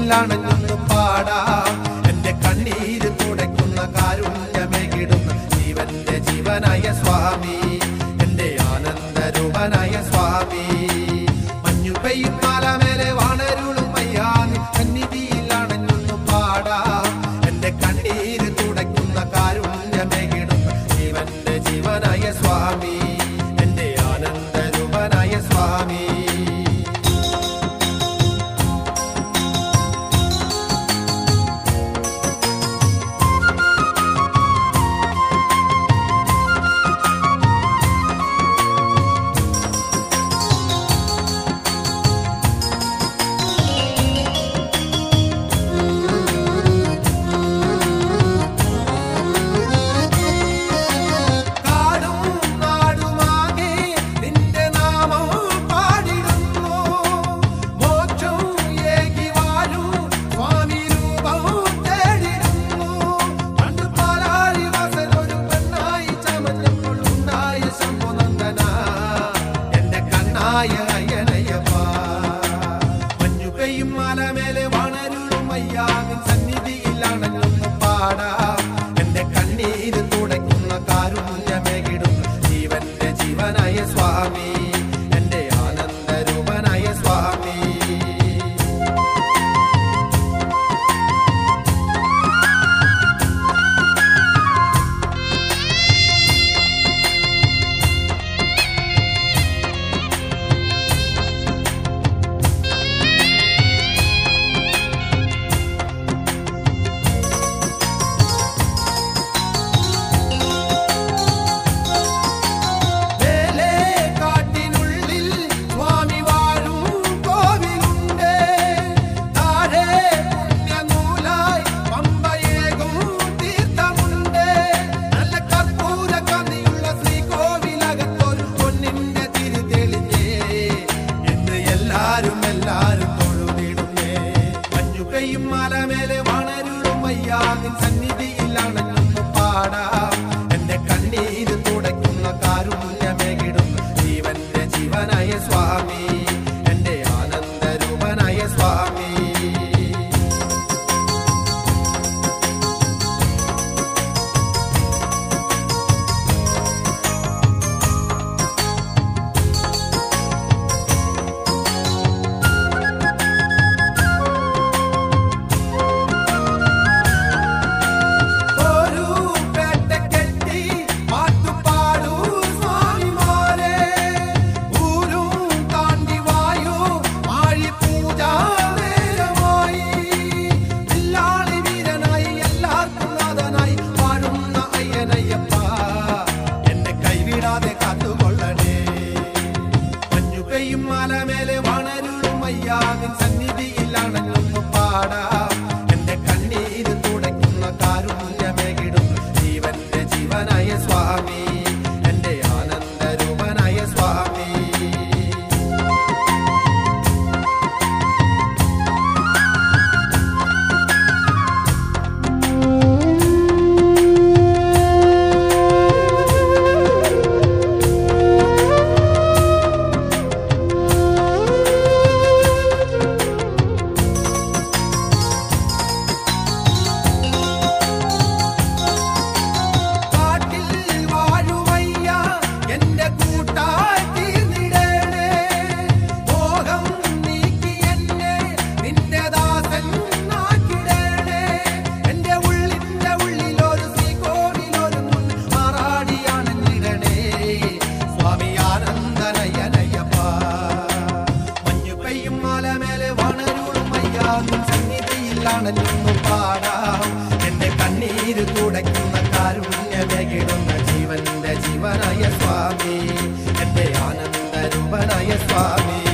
സന്നിധിയിലാണെന്നൊന്ന് പാടാം എന്റെ കണ്ണീര് തുടയ്ക്കുന്ന കാരുണ്യമേകിടുന്ന ജീവന്റെ ജീവനായ സ്വാമി എന്റെ ആനന്ദരൂപനായ സ്വാമി മഞ്ഞു പെയ്യും മാലമേലെ വാണരുളും അയ്യാനി സന്നിധിയിലാണെന്നൊന്ന് പാടാം എന്റെ കണ്ണീര് തുടയ്ക്കുന്ന കാരുണ്യമേകിടുന്ന ജീവന്റെ ജീവനായ സ്വാമി എന്റെ ആനന്ദരൂപനായ സ്വാമി കാടും നാടുമാകെ നിന്റെ നാമം പാടിടുന്നു മോക്ഷം ഏകി വാഴും സ്വാമി രൂപം തേടിടുന്നു പണ്ട് പാലാഴി വാസനൊരു പെണ്ണായി ചമഞ്ഞപ്പോൾ ഉണ്ടായ ശംഭുനന്ദന എന്റെ കണ്ണായ അയ്യനയ്യപ്പ മഞ്ഞു പെയ്യും മലമേലെ വണരുളും അയ്യാവിൻ സന്നിധിയിലാണെന്നൊന്ന് പാടാം എന്റെ കണ്ണീര് തുടയ്ക്കുന്ന കാരുണ്യമേകിടും ജീവന്റെ ജീവനായ സ്വാമി എന്റെ ആനന്ദരൂപനായ സ്വാമി വേലേ കാട്ടിനുള്ളിൽ സ്വാമി വാഴും കോവിലുണ്ട് താഴെ പുണ്യനൂലായി പമ്പയേകും തീർത്ഥമുണ്ട് നല്ല കർപ്പൂര കന്നിയുള്ള ശ്രീകോവിലകത്തൊരു പൊന്നിന്റെ തിരി തെളിഞ്ഞേ ഇന്ന് എല്ലാരും എല്ലാരും തൊഴുതിടുന്നേ മഞ്ഞു പെയ്യും മലമേലെ വണരുളും അയ്യാതിൻ സന്നിധിയിലാണെന്നൊന്ന് പാടാം എന്റെ കണ്ണീര് തുടയ്ക്കുന്ന കാരുണ്യമേകിടും ജീവന്റെ ജീവനായ സ്വാമി എന്റെ ആനന്ദരൂപനായ സ്വാമി ഒരു പേട്ട കെട്ടി പാട്ടുപാടൂ സ്വാമിമാരെ ഊരും താണ്ടി വായു ആഴി പൂജ നേരമായി വില്ലാളി വീരനായി എല്ലാവർക്കും നാഥനായി വാഴുന്ന അയ്യനയ്യപ്പ എന്നെ കൈവിടാതെ കാത്തുകൊള്ളണേ മഞ്ഞു പെയ്യും മലമേലെ വണരുളും അയ്യാവിൻ സന്നിധിയിലാണെന്നൊന്ന് പാടാം എന്റെ കണ്ണീര് തുടയ്ക്കുന്ന കാരുണ്യമേകിടും ജീവന്റെ ജീവനായ സ്വാമി എന്റെ ആനന്ദരൂപനായ സ്വാമി കാട്ടിൽ വാഴുവയ്യ എന്റെ കൂട്ടായി തീർന്നിടണേ മോഹം നീക്കി എന്നെ നിന്റെ ദാസൻ ആക്കിടണേ എന്റെ ഉള്ളിന്റെ ഉള്ളിലൊരു ശ്രീകോവിലൊരു മുൻ മാറാടിയാണെന്നിടണേ സ്വാമി ആനന്ദനയനയ്യപ്പ മഞ്ഞു പെയ്യും മലമേലെ വണരുളും അയ്യാവിൻ സന്നിധിയിലാണെന്നു പാടാം എന്റെ കണ്ണീര് തുടയ്ക്കുന്ന കാരുണ്യമേകിടുന്ന ജീവന്റെ ജീവനായ സ്വാമി എന്റെ ആനന്ദരൂപനായ സ്വാമി